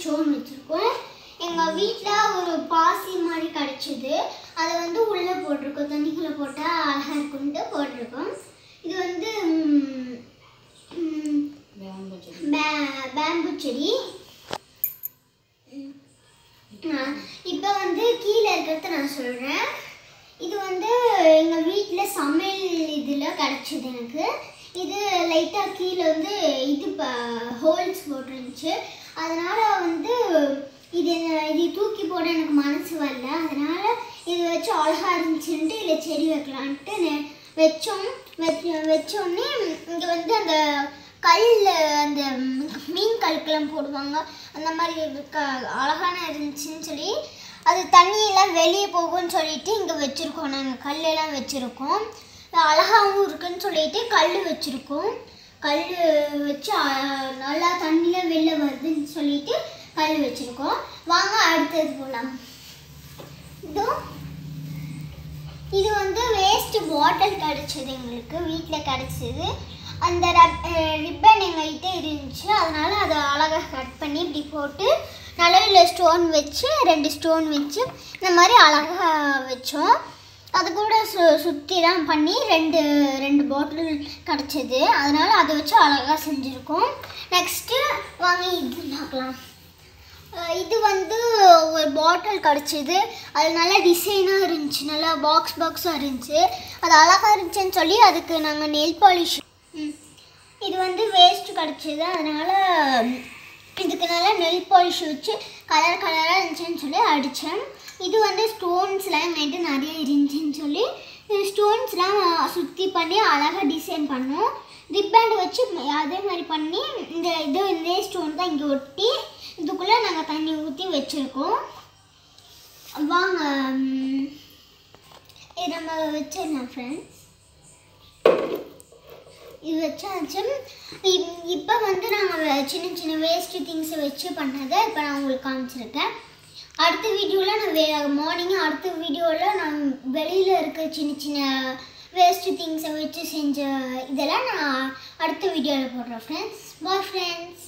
stone வச்சுருக்கோம் எங்கள் வீட்டில் ஒரு பாசி மாதிரி கிடச்சிது அதை வந்து உள்ளே போட்டிருக்கோம் தண்ணிக்குள்ளே போட்டால் அழகாக இருக்குன்ட்டு போட்டிருக்கோம் இது வந்து ம், ம், பே- பேம்பு செடி இப்போ வந்து கீழே இருக்கிறத நான் சொல்கிறேன் இது வந்து எங்கள் வீட்டில் சமையல் இதில் கிடச்சிது எனக்கு இது லைட்டாக கீழே வந்து இது ஹோல்ஸ் போட்டிருந்துச்சு அதனால் வந்து இது இது தூக்கி போட எனக்கு மனசு வரல அதனால் இது வச்சு அழகாக இருந்துச்சுன்ட்டு இதில் செடி வைக்கலான்ட்டு நெ- வச்சோம் வச்ச வச்சோடனே இங்கே வந்து அந்த கல் அந்த மீன் கல்கெல்லாம் போடுவாங்க அந்த மாதிரி இருக்க அழகான இருந்துச்சுன்னு சொல்லி அது தண்ணியெல்லாம் வெளியே போகும்னு சொல்லிட்டு இங்கே வச்சுருக்கோம் நாங்கள் கல்லெல்லாம் வச்சுருக்கோம் அழகாகவும் இருக்குன்னு சொல்லிட்டு கல் வச்சுருக்கோம் கல் வச்சு அஹ், நல்லா தண்ணியில் வெளில வருதுன்னு சொல்லிட்டு கல் வச்சுருக்கோம் வாங்க அடுத்தது போகலாம் இதோ இது வந்து வேஸ்ட் பாட்டில் கிடச்சிது எங்களுக்கு வீட்டில் கிடச்சிது அந்த ரிப்பன் எங்கள்கிட்ட இருந்துச்சு அதனால அதை அழகாக கட் பண்ணி இப்படி போட்டு நடுவில் ஸ்டோன் வச்சு ரெண்டு ஸ்டோன் வச்சு இந்த மாதிரி அழகாக வச்சோம் அது கூட சு சுற்றிலாம் பண்ணி ரெண்டு ரெண்டு பாட்டில் கிடச்சிது அதனால அதை வச்சு அழகாக செஞ்சுருக்கோம் நெக்ஸ்ட்டு வாங்க இது பார்க்கலாம் அஹ் இது வந்து ஒரு பாட்டில் கிடச்சிது அது நல்லா டிசைனாக இருந்துச்சு நல்லா பாக்ஸ் பாக்ஸாக இருந்துச்சு அது அழகாக இருந்துச்சுன்னு சொல்லி அதுக்கு நாங்கள் நெல் பாலிஷ் இது வந்து வேஸ்ட் கிடச்சிது அதனால் இதுக்கு நல்லா நெல் பாலிஷ் வச்சு கலர் கலராக இருந்துச்சுன்னு சொல்லி அடித்தேன் இது வந்து ஸ்டோன்ஸ்லாம் எங்கிட்ட நிறைய இருந்துச்சுன்னு சொல்லி ஸ்டோன்ஸ்லாம் சுற்றி பண்ணி அழகாக டிசைன் பண்ணோம் ரிப்பேண்ட் வச்சு அதே மாதிரி பண்ணி இந்த இது இந்த ஸ்டோன் தான் இங்கே ஒட்டி இதுக்குள்ளே நாங்கள் தண்ணி ஊற்றி வச்சுருக்கோம் வாங்க ம், இது நம்ம வச்சிடலாம் ஃப்ரெண்ட்ஸ் இது வச்சாச்சு இப்போ வந்து நாங்கள் சின்ன சின்ன வேஸ்ட் திங்ஸை வச்சு பண்ணதை இப்போ நான் உங்களுக்கு காமிச்சிருக்கேன் அடுத்த வீடியோவில் நான் வே மார்னிங் அடுத்த வீடியோவில் நான் வெளியில் இருக்க சின்ன சின்ன வேஸ்ட் திங்ஸை வச்சு செஞ்ச இதெல்லாம் நான் அடுத்த வீடியோவில் போடுறேன் ஃப்ரெண்ட்ஸ் பாய் ஃப்ரெண்ட்ஸ்